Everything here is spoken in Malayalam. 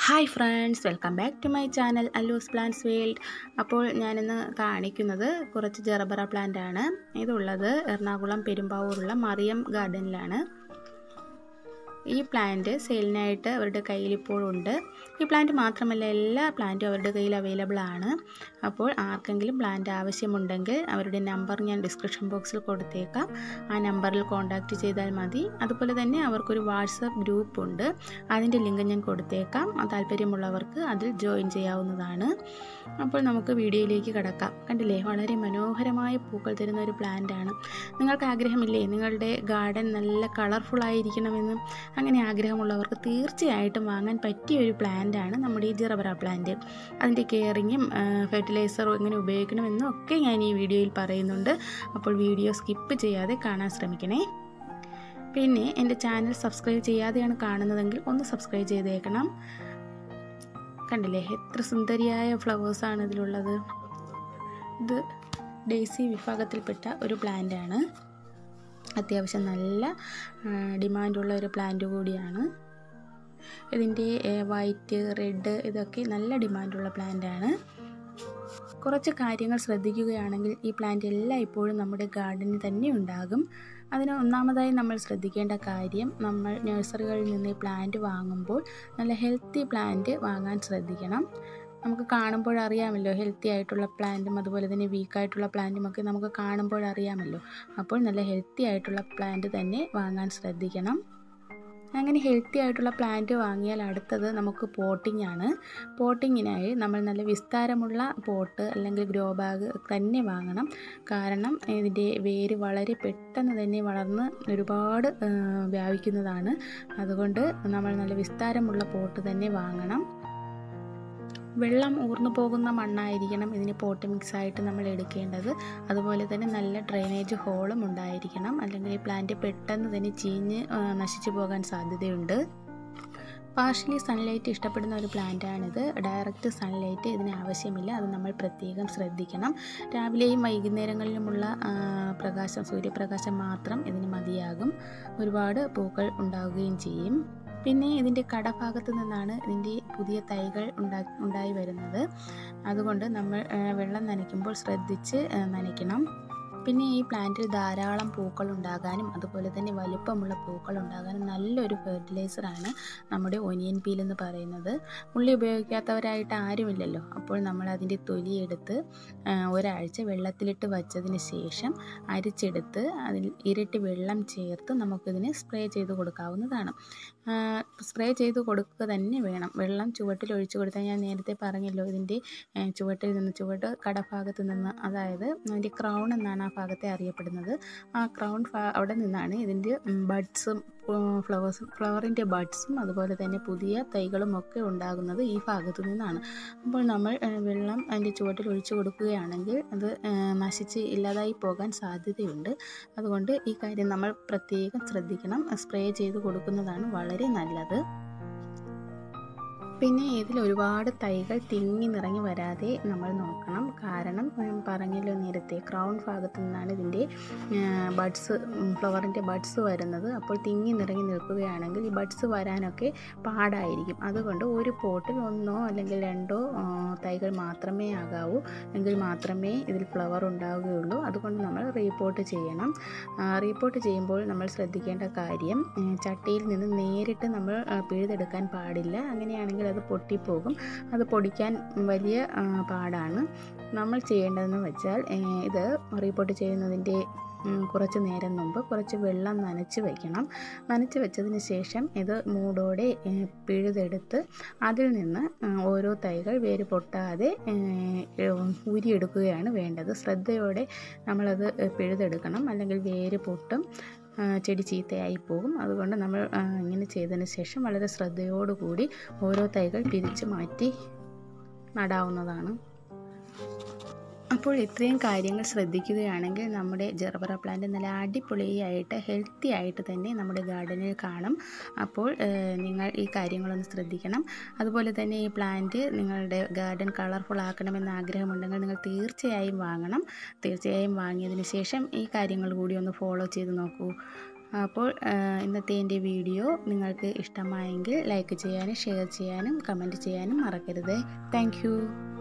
hi friends welcome back to my channel Allu's plants world അപ്പോൾ ഞാനിന്ന് കാണിക്കുന്നത് കുറച്ച് ജെറബറ പ്ലാന്റ് ആണ് ഇതുള്ളത് എറണാകുളം പെരുമ്പാവൂരുള്ള മറിയം ഗാർഡനിലാണ് ഈ പ്ലാന്റ് സെയിലിനായിട്ട് അവരുടെ കയ്യിൽ ഇപ്പോഴുണ്ട് ഈ പ്ലാന്റ് മാത്രമല്ല എല്ലാ പ്ലാന്റും അവരുടെ കയ്യിൽ അവൈലബിൾ ആണ് അപ്പോൾ ആർക്കെങ്കിലും പ്ലാന്റ് ആവശ്യമുണ്ടെങ്കിൽ അവരുടെ നമ്പർ ഞാൻ ഡിസ്ക്രിപ്ഷൻ ബോക്സിൽ കൊടുത്തേക്കാം ആ നമ്പറിൽ കോൺടാക്റ്റ് ചെയ്താൽ മതി അതുപോലെ തന്നെ അവർക്കൊരു വാട്സപ്പ് ഗ്രൂപ്പ് ഉണ്ട് അതിൻ്റെ ലിങ്ക് ഞാൻ കൊടുത്തേക്കാം താല്പര്യമുള്ളവർക്ക് അതിൽ ജോയിൻ ചെയ്യാവുന്നതാണ് അപ്പോൾ നമുക്ക് വീഡിയോയിലേക്ക് കിടക്കാം കണ്ടില്ലേ വളരെ മനോഹരമായ പൂക്കൾ തരുന്ന ഒരു പ്ലാന്റ് ആണ് നിങ്ങൾക്ക് ആഗ്രഹമില്ലേ നിങ്ങളുടെ ഗാർഡൻ നല്ല കളർഫുൾ ആയിരിക്കണമെന്ന് അങ്ങനെ ആഗ്രഹമുള്ളവർക്ക് തീർച്ചയായിട്ടും വാങ്ങാൻ പറ്റിയ ഒരു പ്ലാന്റ് ആണ് നമ്മുടെ ഈ ജിറബറ പ്ലാന്റ് അതിൻ്റെ കെയറിങ്ങും ഫെർട്ടിലൈസറും എങ്ങനെ ഉപയോഗിക്കണമെന്നും ഒക്കെ ഞാൻ ഈ വീഡിയോയിൽ പറയുന്നുണ്ട് അപ്പോൾ വീഡിയോ സ്കിപ്പ് ചെയ്യാതെ കാണാൻ ശ്രമിക്കണേ പിന്നെ എൻ്റെ ചാനൽ സബ്സ്ക്രൈബ് ചെയ്യാതെയാണ് കാണുന്നതെങ്കിൽ ഒന്ന് സബ്സ്ക്രൈബ് ചെയ്തേക്കണം കണ്ടില്ലേ എത്ര സുന്ദരിയായ ഫ്ലവേഴ്സാണ് ഇതിലുള്ളത് ഇത് ഡെയ്സി വിഭാഗത്തിൽപ്പെട്ട ഒരു പ്ലാന്റ് ആണ് അത്യാവശ്യം നല്ല ഡിമാൻഡുള്ള ഒരു പ്ലാന്റ് കൂടിയാണ് ഇതിൻ്റെ വൈറ്റ് റെഡ് ഇതൊക്കെ നല്ല ഡിമാൻഡുള്ള പ്ലാന്റ് ആണ് കുറച്ച് കാര്യങ്ങൾ ശ്രദ്ധിക്കുകയാണെങ്കിൽ ഈ പ്ലാന്റ് എല്ലാം ഇപ്പോഴും നമ്മുടെ ഗാർഡനിൽ തന്നെ ഉണ്ടാകും അതിന് ഒന്നാമതായി നമ്മൾ ശ്രദ്ധിക്കേണ്ട കാര്യം നമ്മൾ നഴ്സറികളിൽ നിന്ന് ഈ പ്ലാന്റ് വാങ്ങുമ്പോൾ നല്ല ഹെൽത്തി പ്ലാന്റ് വാങ്ങാൻ ശ്രദ്ധിക്കണം നമുക്ക് കാണുമ്പോൾ അറിയാമല്ലോ ഹെൽത്തി ആയിട്ടുള്ള പ്ലാന്റും അതുപോലെ തന്നെ വീക്കായിട്ടുള്ള പ്ലാന്റും ഒക്കെ നമുക്ക് കാണുമ്പോൾ അറിയാമല്ലോ അപ്പോൾ നല്ല ഹെൽത്തി ആയിട്ടുള്ള പ്ലാന്റ് തന്നെ വാങ്ങാൻ ശ്രദ്ധിക്കണം അങ്ങനെ ഹെൽത്തി ആയിട്ടുള്ള പ്ലാന്റ് വാങ്ങിയാൽ അടുത്തത് നമുക്ക് പോട്ടിംഗ് ആണ് പോട്ടിങ്ങിനായി നമ്മൾ നല്ല വിസ്താരമുള്ള പോട്ട് അല്ലെങ്കിൽ ഗ്രോ ബാഗ് തന്നെ വാങ്ങണം കാരണം ഇതിൻ്റെ വേര് വളരെ പെട്ടെന്ന് തന്നെ വളർന്ന് ഒരുപാട് വ്യാപിക്കുന്നതാണ് അതുകൊണ്ട് നമ്മൾ നല്ല വിസ്താരമുള്ള പോട്ട് തന്നെ വാങ്ങണം വെള്ളം ഊർന്നു പോകുന്ന മണ്ണായിരിക്കണം ഇതിന് പോട്ട് മിക്സ് ആയിട്ട് നമ്മൾ എടുക്കേണ്ടത് അതുപോലെ തന്നെ നല്ല ഡ്രെയിനേജ് ഹോളും ഉണ്ടായിരിക്കണം അല്ലെങ്കിൽ ഈ പ്ലാന്റ് പെട്ടെന്ന് തന്നെ ചീഞ്ഞ് നശിച്ചു പോകാൻ സാധ്യതയുണ്ട് പാർഷ്യലി സൺലൈറ്റ് ഇഷ്ടപ്പെടുന്ന ഒരു പ്ലാന്റാണിത് ഡയറക്റ്റ് സൺലൈറ്റ് ഇതിന് ആവശ്യമില്ല അത് നമ്മൾ പ്രത്യേകം ശ്രദ്ധിക്കണം രാവിലെയും വൈകുന്നേരങ്ങളിലുമുള്ള പ്രകാശം സൂര്യപ്രകാശം മാത്രം ഇതിന് മതിയാകും ഒരുപാട് പൂക്കൾ ഉണ്ടാവുകയും ചെയ്യും പിന്നെ ഇതിൻ്റെ കടഭാഗത്ത് നിന്നാണ് ഇതിൻ്റെ പുതിയ തൈകൾ ഉണ്ടാ ഉണ്ടായി വരുന്നത് അതുകൊണ്ട് നമ്മൾ വെള്ളം നനയ്ക്കുമ്പോൾ ശ്രദ്ധിച്ച് നനയ്ക്കണം പിന്നെ ഈ പ്ലാന്റിൽ ധാരാളം പൂക്കൾ ഉണ്ടാകാനും അതുപോലെ തന്നെ വലുപ്പമുള്ള പൂക്കൾ ഉണ്ടാകാനും നല്ലൊരു ഫെർട്ടിലൈസറാണ് നമ്മുടെ ഒനിയൻ പീൽ എന്ന് പറയുന്നത് ഉള്ളി ഉപയോഗിക്കാത്തവരായിട്ട് ആരുമില്ലല്ലോ അപ്പോൾ നമ്മൾ അതിൻ്റെ തൊലിയെടുത്ത് ഒരാഴ്ച വെള്ളത്തിലിട്ട് വച്ചതിന് ശേഷം അരിച്ചെടുത്ത് അതിൽ ഇരട്ടി വെള്ളം ചേർത്ത് നമുക്കിതിന് സ്പ്രേ ചെയ്ത് കൊടുക്കാവുന്നതാണ് സ്പ്രേ ചെയ്ത് കൊടുക്കുക തന്നെ വേണം വെള്ളം ചുവട്ടിൽ ഒഴിച്ചു കൊടുത്താൽ ഞാൻ നേരത്തെ പറഞ്ഞല്ലോ ഇതിൻ്റെ ചുവട്ടിൽ നിന്ന് ചുവട്ട് കടഭാഗത്ത് നിന്ന് അതായത് അതിൻ്റെ ക്രൗൺ എന്നാണ് ആ ഭാഗത്തെ അറിയപ്പെടുന്നത് ആ ക്രൗൺ അവിടെ നിന്നാണ് ഇതിൻ്റെ ബഡ്സും ഫ്ലവേഴ്സും ഫ്ലവറിൻ്റെ ബഡ്സും അതുപോലെ തന്നെ പുതിയ തൈകളും ഒക്കെ ഉണ്ടാകുന്നത് ഈ ഭാഗത്തു നിന്നാണ് അപ്പോൾ നമ്മൾ വെള്ളം അതിൻ്റെ ചുവട്ടിൽ ഒഴിച്ചു കൊടുക്കുകയാണെങ്കിൽ അത് നശിച്ച് ഇല്ലാതായി പോകാൻ സാധ്യതയുണ്ട് അതുകൊണ്ട് ഈ കാര്യം നമ്മൾ പ്രത്യേകം ശ്രദ്ധിക്കണം സ്പ്രേ ചെയ്ത് കൊടുക്കുന്നതാണ് വളരെ നല്ലത് പിന്നെ ഇതിൽ ഒരുപാട് തൈകൾ തിങ്ങി നിറങ്ങി വരാതെ നമ്മൾ നോക്കണം കാരണം പറഞ്ഞല്ലോ നേരത്തെ ക്രൗൺ ഭാഗത്തു നിന്നാണ് ഇതിൻ്റെ ബഡ്സ് ഫ്ലവറിൻ്റെ ബഡ്സ് വരുന്നത് അപ്പോൾ തിങ്ങി നിറങ്ങി നിൽക്കുകയാണെങ്കിൽ ഈ ബഡ്സ് വരാനൊക്കെ പാടായിരിക്കും അതുകൊണ്ട് ഒരു പോട്ടിൽ ഒന്നോ അല്ലെങ്കിൽ രണ്ടോ തൈകൾ മാത്രമേ ആകാവൂ എങ്കിൽ മാത്രമേ ഇതിൽ ഫ്ലവർ ഉണ്ടാവുകയുള്ളൂ അതുകൊണ്ട് നമ്മൾ റീപോർട്ട് ചെയ്യണം റീപോർട്ട് ചെയ്യുമ്പോൾ നമ്മൾ ശ്രദ്ധിക്കേണ്ട കാര്യം ചട്ടിയിൽ നിന്ന് നേരിട്ട് നമ്മൾ പിഴുതെടുക്കാൻ പാടില്ല അങ്ങനെയാണെങ്കിൽ അത് പൊട്ടിപ്പോകും അത് പൊടിക്കാൻ വലിയ പാടാണ് നമ്മൾ ചെയ്യേണ്ടതെന്ന് വെച്ചാൽ ഇത് റിപ്പോർട്ട് ചെയ്യുന്നതിൻ്റെ കുറച്ച് നേരം മുമ്പ് കുറച്ച് വെള്ളം നനച്ച് വയ്ക്കണം നനച്ച് വെച്ചതിന് ശേഷം ഇത് മൂടോടെ പിഴുതെടുത്ത് അതിൽ നിന്ന് ഓരോ തൈകൾ വേര് പൊട്ടാതെ ഊരിയെടുക്കുകയാണ് വേണ്ടത് ശ്രദ്ധയോടെ നമ്മളത് പിഴുതെടുക്കണം അല്ലെങ്കിൽ വേര് പൊട്ടും ചെടി ചീത്തയായി പോകും അതുകൊണ്ട് നമ്മൾ ഇങ്ങനെ ചെയ്തതിന് ശേഷം വളരെ ശ്രദ്ധയോടുകൂടി ഓരോ തൈകൾ പിരിച്ചു മാറ്റി നടാവുന്നതാണ് അപ്പോൾ ഇത്രയും കാര്യങ്ങൾ ശ്രദ്ധിക്കുകയാണെങ്കിൽ നമ്മുടെ ജെർബറ പ്ലാന്റ് നല്ല അടിപൊളിയായിട്ട് ഹെൽത്തി ആയിട്ട് തന്നെ നമ്മുടെ ഗാർഡനിൽ കാണും അപ്പോൾ നിങ്ങൾ ഈ കാര്യങ്ങളൊന്ന് ശ്രദ്ധിക്കണം അതുപോലെ തന്നെ ഈ പ്ലാന്റ് നിങ്ങളുടെ ഗാർഡൻ കളർഫുൾ ആക്കണമെന്ന് ആഗ്രഹമുണ്ടെങ്കിൽ നിങ്ങൾ തീർച്ചയായും വാങ്ങണം തീർച്ചയായും വാങ്ങിയതിന് ശേഷം ഈ കാര്യങ്ങൾ കൂടി ഒന്ന് ഫോളോ ചെയ്ത് നോക്കൂ അപ്പോൾ ഇന്നത്തെ എൻ്റെ വീഡിയോ നിങ്ങൾക്ക് ഇഷ്ടമായെങ്കിൽ ലൈക്ക് ചെയ്യാനും ഷെയർ ചെയ്യാനും കമൻറ്റ് ചെയ്യാനും മറക്കരുത് താങ്ക്